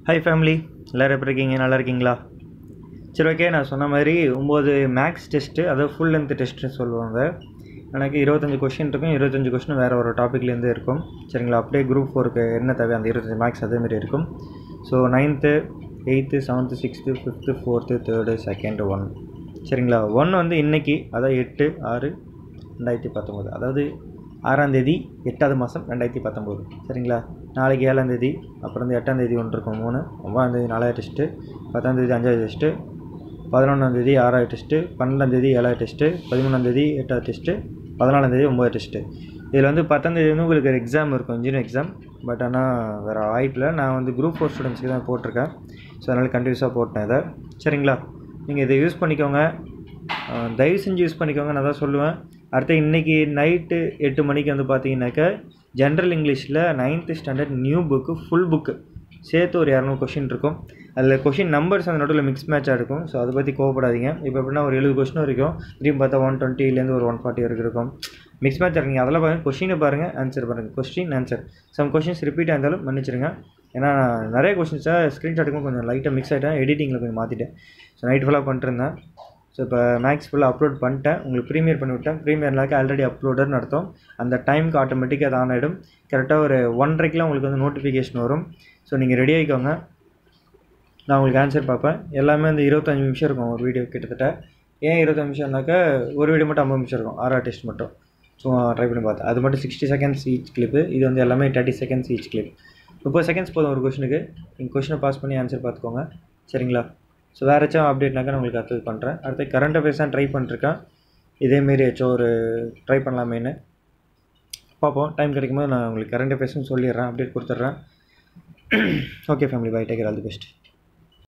hi family எல்லோரும் எப்படி இருக்கீங்க நல்லா இருக்கீங்களா சரி ஓகே நான் சொன்ன மாதிரி ஒம்பது மேக்ஸ் டெஸ்ட்டு அதாவது ஃபுல் லென்த் டெஸ்ட்டு சொல்லுவாங்க எனக்கு இருபத்தஞ்சி கொஷின் இருக்கும் இருபத்தஞ்சி கொஷின் வேறு ஒரு டாப்பிக்லேருந்து இருக்கும் சரிங்களா அப்படியே குரூப் ஃபோருக்கு என்ன தேவை அந்த இருபத்தஞ்சி மேக்ஸ் அதேமாரி இருக்கும் so ninth eighth seventh sixth fifth fourth third second one சரிங்களா ஒன் வந்து இன்றைக்கி அதாவது எட்டு ஆறு ரெண்டாயிரத்தி பத்தொம்போது அதாவது ஆறாந்தேதி எட்டாவது மாதம் ரெண்டாயிரத்தி பத்தொம்போது சரிங்களா நாளைக்கு ஏழாந்தேதி அப்புறம் வந்து எட்டாந்தேதி ஒன்று இருக்கும் மூணு ஒம்பதாந்தேதி நாலாவது டெஸ்ட்டு பத்தாந்தேதி அஞ்சாவது டெஸ்ட்டு பதினொன்றாந்தேதி ஆறாவது டெஸ்ட்டு பன்னெண்டாந்தேதி ஏழாவது டெஸ்ட்டு பதிமூணாந்தேதி எட்டாவது டெஸ்ட்டு பதினாலாந்தேதி ஒம்பது டெஸ்ட்டு இதில் வந்து பத்தாந்தேதி வந்து உங்களுக்கு ஒரு எக்ஸாம் இருக்கும் இன்ஜினியர் எக்ஸாம் பட் ஆனால் வேறு வாய்ப்பில் நான் வந்து குரூப் ஃபோர் ஸ்டூடெண்ட்ஸ்க்கு தான் போட்டிருக்கேன் ஸோ அதனால் கண்டினியூஸாக போட்டேன் இதை சரிங்களா நீங்கள் இதை யூஸ் பண்ணிக்கோங்க அஹ் தயவு செஞ்சு யூஸ் பண்ணிக்கோங்க நான் தான் சொல்லுவேன் அடுத்து இன்றைக்கி நைட்டு எட்டு மணிக்கு வந்து பார்த்தீங்கன்னாக்கா ஜென்ரல் இங்கிலீஷில் ninth standard new book full book சேர்த்து ஒரு இரநூறு கொஷின் இருக்கும் அதில் கொஷின் நம்பர்ஸ் அந்த நடுவில் மிக்ஸ் மேட்சாக இருக்கும் ஸோ அதை பற்றி கோவப்படாதீங்க இப்போ எப்படின்னா ஒரு எழுபது கொஷின் வரைக்கும் திரும்பி பார்த்தா ஒன் டுவெண்ட்டிலேருந்து ஒரு ஒன் ஃபார்ட்டி வரைக்கும் இருக்கும் மிக்ஸ் மேட்ச் இருக்கீங்க அதெல்லாம் பாருங்கள் கொஷினை பாருங்கள் ஆன்சர் பாருங்கள் question answer some questions repeat இருந்தாலும் மன்னிச்சிருங்க ஏன்னா நான் நிறைய கொஷின்ஸை ஸ்க்ரீன்ஷாட் எடுக்கும் கொஞ்சம் லைட்டாக மிக்ஸ் ஆகிட்டேன் எடிட்டிங்கில் கொஞ்சம் மாற்றிட்டேன் ஸோ நைட் ஃபுல்லாக பண்ணிட்டுருந்தேன் ஸோ இப்போ மேக்ஸ் ஃபுல்லாக அப்லோட் பண்ணிட்டேன் உங்களுக்கு ப்ரீமியர் பண்ணி விட்டேன் ப்ரீமியர்னாக்க ஆல்ரெடி அப்லோடர்னு அர்த்தம் அந்த டைமுக்கு ஆட்டோமேட்டிக்காக அது ஆன் ஆகிடும் கரெக்டாக ஒரு ஒன்றரைக்கெலாம் உங்களுக்கு வந்து நோட்டிஃபிகேஷன் வரும் ஸோ நீங்கள் ரெடி ஆகிக்கோங்க நான் உங்களுக்கு ஆன்சர் பார்ப்பேன் எல்லாமே வந்து இருபத்தஞ்சி நிமிஷம் இருக்கும் ஒரு வீடியோ கிட்டத்தட்ட ஏன் இருபத்தஞ்சு நிமிஷம்னாக்கா ஒரு வீடியோ மட்டும் ஐம்பது நிமிஷம் இருக்கும் ஆறா டெஸ்ட் மட்டும் ஸோ ட்ரை பண்ணி பார்த்தேன் அது மட்டும் சிக்ஸ்டி செகண்ட்ஸ் ஈச் கிளிப்பு இது வந்து எல்லாமே தேர்ட்டி செகண்ட்ஸ் ஈச் கிளிப் முப்பது செகண்ட்ஸ் போதும் ஒரு கொஷனுக்கு நீங்கள் கொஷினை பாஸ் பண்ணி ஆன்சர் பார்த்துக்கோங்க சரிங்களா ஸோ வேறு ஏச்சும் அப்டேட்னாக்கா நான் உங்களுக்கு அடுத்தது பண்ணுறேன் அடுத்து கரண்ட் அஃபேர்ஸ் தான் ட்ரை பண்ணிருக்கேன் இதேமாரி ஏச்சும் ஒரு ட்ரை பண்ணலாமேன்னு பார்ப்போம் டைம் கிடைக்கும்போது நான் உங்களுக்கு கரண்ட் அஃபேர்ஸும் சொல்லிடுறேன் அப்டேட் கொடுத்துட்றேன் okay family bye take care all the best